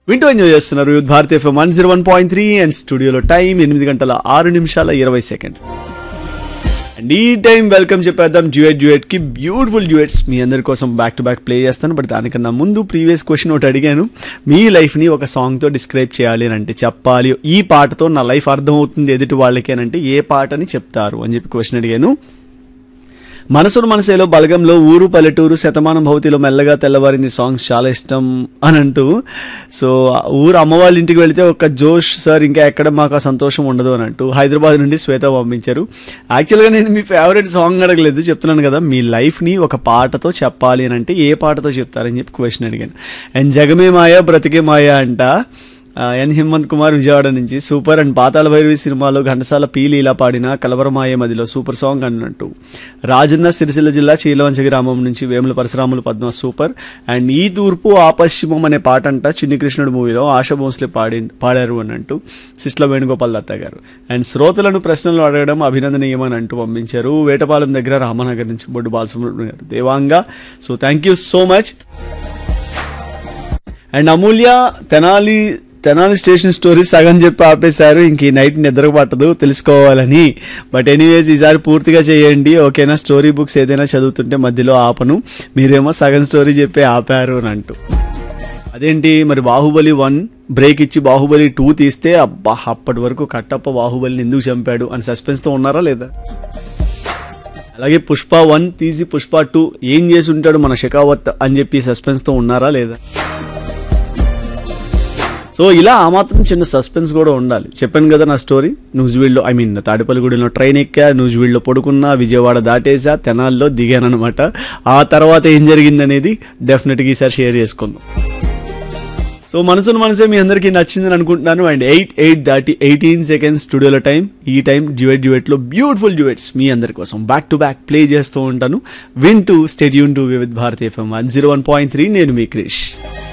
వింటూ ఎంజాయ్ చేస్తున్నారు youth Bharat FM one zero one point three and స్టూడియోలో టైం ఎనిమిది గంటల ఆరు నిమిషాల ఇరవై సెకండ్ అండ్ ఈ టైం వెల్కమ్ చెప్పేద్దాం డ్యూయట్ డ్యూయట్ కి బ్యూటిఫుల్ డ్యూయట్స్ మీ అందరి కోసం బ్యాక్ టు బ్యాక్ ప్లే చేస్తాను బట్ దానికన్నా ముందు ప్రీవియస్ క్వశ్చన్ ఒకటి అడిగాను మీ లైఫ్ని ఒక సాంగ్తో డిస్క్రైబ్ చేయాలి అని అంటే చెప్పాలి ఈ పాటతో నా లైఫ్ అర్థమవుతుంది ఎదుటి వాళ్ళకి అని అంటే ఏ పాటని చెప్తారు అని చెప్పి క్వశ్చన్ అడిగాను మనసును మనసేలో బలగంలో ఊరు పల్లెటూరు శతమానం భౌతిలో మెల్లగా తెల్లవారింది సాంగ్స్ చాలా ఇష్టం అని అంటూ సో ఆ ఊరు అమ్మ వాళ్ళ ఇంటికి వెళితే ఒక జోష్ సార్ ఇంకా ఎక్కడ మాకు ఆ సంతోషం ఉండదు అని అంటూ హైదరాబాద్ నుండి శ్వేత పంపించారు యాక్చువల్గా నేను మీ ఫేవరెట్ సాంగ్ అడగలేదు చెప్తున్నాను కదా మీ లైఫ్ని ఒక పాటతో చెప్పాలి అని అంటే ఏ పాటతో చెప్తారని చెప్పి క్వశ్చన్ అడిగాను అండ్ జగమే మాయా బ్రతికే మాయా అంట ఆ, ఎన్ హిమంత్ కుమార్ విజయవాడ నుంచి సూపర్ అండ్ పాతాళ భైరవి సినిమాలో ఘంటసాల పీలి ఇలా పాడిన కలవరమాయే మదిలో సూపర్ సాంగ్ అన్నట్టు రాజన్న సిరిసిల్ల జిల్లా చీలవంచ గ్రామం నుంచి వేముల పరశురాములు పద్మ సూపర్ అండ్ ఈ తూర్పు ఆ పశ్చిమం అనే పాట అంట చిన్ని కృష్ణుడు మూవీలో ఆశా భోస్లే పాడి పాడారు అని అంటూ సిస్ల వేణుగోపాల్ దత్త గారు అండ్ శ్రోతలను ప్రశ్నలు అడగడం అభినందనీయమని అంటూ పంపించారు వేటపాలెం దగ్గర రామనగర్ నుంచి బొడ్డు బాలసుబ్రహ్మణ్యం గారు దేవాంగ so thank you so much and Amulya Tenali Tenali station story సగం చెప్పి ఆపేశారు ఇంక ఈ నైట్ నిద్ర పట్టదు తెలుసుకోవాలని బట్ ఎనీవేస్ ఈసారి పూర్తిగా చేయండి ఓకేనా స్టోరీ బుక్స్ ఏదైనా చదువుతుంటే మధ్యలో ఆపను మీరేమో సగం స్టోరీ చెప్పి ఆపారు అని అంటూ అదేంటి మరి బాహుబలి వన్ బ్రేక్ ఇచ్చి బాహుబలి టూ తీస్తే అబ్బా అప్పటి వరకు కట్టప్ప బాహుబలిని ఎందుకు చంపాడు అని సస్పెన్స్తో ఉన్నారా లేదా అలాగే పుష్ప వన్ తీసి పుష్ప టూ ఏం చేసి ఉంటాడు మన షెకావత్ అని చెప్పి సస్పెన్స్తో ఉన్నారా లేదా సో ఇలా ఆ మాత్రం చిన్న సస్పెన్స్ కూడా ఉండాలి చెప్పాను కదా నా స్టోరీ నూజివీడ్లో ఐ మీన్ తాడిపల్లిగూడెంలో ట్రైన్ ఎక్కా నూజివీడ్లో పడుకున్నా విజయవాడ దాటేసా తెనాల్లో దిగానమాట ఆ తర్వాత ఏం జరిగిందనేది డెఫినెట్గా ఈసారి షేర్ చేసుకుందాం సో మనసును మనసే మీ అందరికీ నచ్చిందని అనుకుంటున్నాను అండ్ ఎయిట్ ఎయిట్ దాటి ఎయిటీన్ సెకండ్స్ స్టూడియోలో టైం ఈ టైం డ్యూయట్ డ్యూయట్లో బ్యూటిఫుల్ డ్యూయట్స్ మీ అందరి కోసం బ్యాక్ టు బ్యాక్ ప్లే చేస్తూ ఉంటాను win to stadium to with Bharati FM one zero one point three నేను మీ క్రిష్